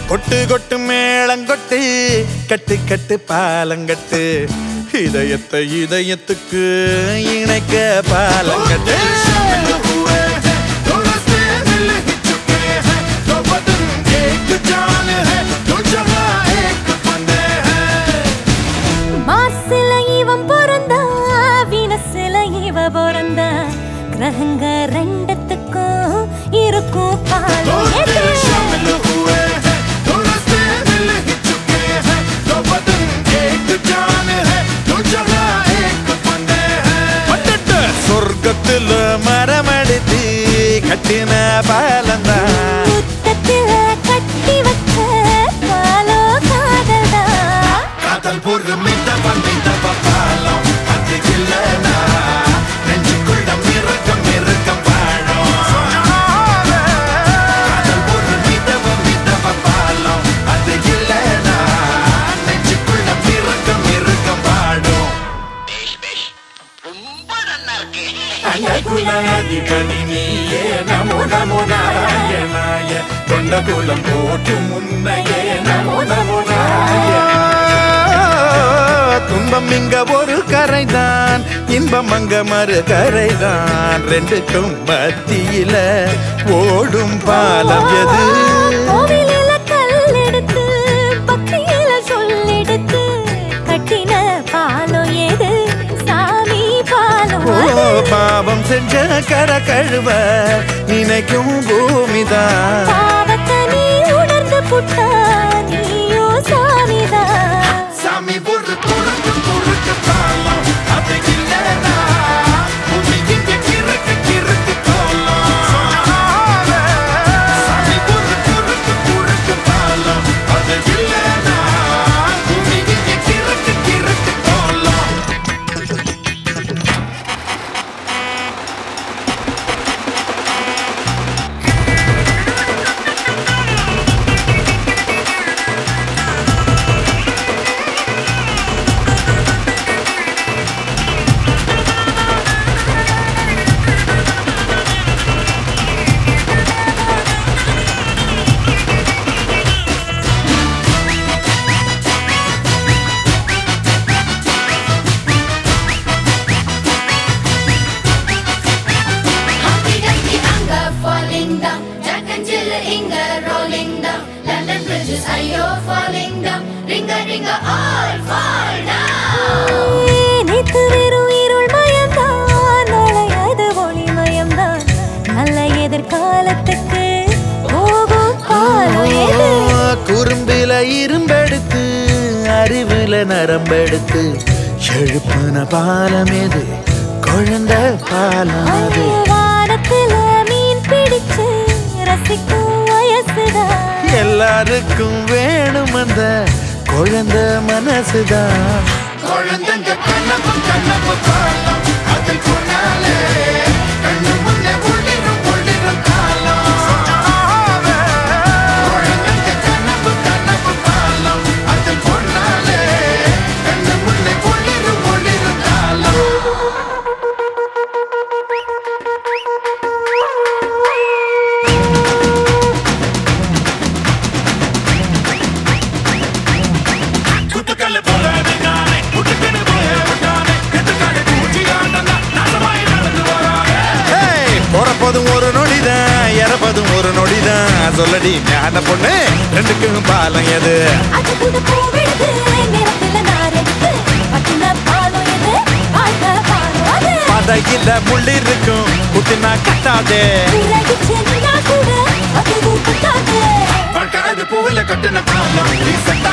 கொட்டு கொட்டு மேளங்கொட்டு கட்டு கட்டு பாலங்கட்டு இதயத்தை இதயத்துக்கு இணைக்க பாலங்கட்டு மாசில இவன் பிறந்தா வீனசில இவ பிறந்தா கிரகங்க ரெண்டத்துக்கும் இருக்கும் பாலம் எது? பட்டட்டு சொர்க்கத்துல மரமடித்து கட்டின பாலந்தான் முத்தத்தில கட்டி வச்ச பாலோ காதல்தா காதல் பொறுமை தவம் தவ பாலம் அது இல்லனா நெஞ்சுக்குள்ள மிருகம் மிருகம் வாழும் காதல் பொறுமை தவம் தவ பாலம் அது இல்லனா நெஞ்சுக்குள்ள மிருகம் மிருகம் வாழும் அழகுலாதிபதி நீயே நமோ நமோ நாராயணாய தொண்ட குலம் போற்றும் முன்னையே நமோ நமோ துன்பம் இங்க ஒரு கரைதான் இன்பம் அங்க மறு கரைதான் ரெண்டுக்கும் மத்தியில ஓடும் பாலம் எது கோவிலில கல்லெடுத்து பக்தியில சொல்லெடுத்து கட்டின பாலம் எது சாமி பாலம் ஓ அது. பாவம் செஞ்ச கர கழுவ நினைக்கும் பூமிதான் பாவத்தை நீ உணர்ந்து புட்டா நீயோ சாமிதான் சாமி ஒரு குறுக்கு குறுக்கு பாலம் அது இல்லனா பூமி இங்க கிறுக்கு கிறுக்கு கோலம் சாமி ஒரு குறுக்கு குறுக்கு பாலம் அது இல்லனா பூமி இங்க கிறுக்கு கிறுக்கு கோலம் Humpty Dumpty anger falling down. Jack and Jill Inga rolling down. London bridges are you falling down. Ringa ringa all fall down. நேத்து வெறும் இருள் மயம்தான் நாளை அது ஒளி மயம்தான் நல்ல எதிர்காலத்துக்கு போகும் பாலம் எது குறும்பில இரும்பெடுத்து அறிவுல நரம்பெடுத்து எழுப்புன பாலம் எது குழந்தை பாலம் அது வானத்துல மீன் பிடிச்சு ரசிக்கும் வயசுதான் எல்லாருக்கும் வேணும் அந்த குழந்தை மனசுதான் குழந்தைங்க கனவு கனவு காலம் அதில் கொண்டாலே கண்ணு முன்னே ஒளிரும் ஒளிரும் காலம் குழந்தைங்க கனவு கனவு காலம் அதில் கொண்டாலே கண்ணு முன்னே ஒளிரும் ஒளிரும் காலம் குட்டுக்கல்லு போறானே நானே குட்டுக்கல்லு போய விட்டானே எதுக்காக பூச்சி ஆண்டனா நாசமாய் நடந்து வரானே ஏய், பிறப்பதும் ஒரு நொடிதான் இறப்பதும் ஒரு நொடிதான் சொல்லடி ஞான பொண்ணு ரெண்டுக்கும் பாலம் எது அது கூட போவிடுது நிறத்துல நாரெடுத்து பட்டின பாலம் எது வாழ்க்கை பாலம் அது பதையில முள்ளி இருக்கும் குத்தினா கட்டாதே விலகிச்சு நின்னா கூட அது ஊக்கத்தாது வாழ்க்கை அது பூவில கட்டின காலம் நீ சட்ட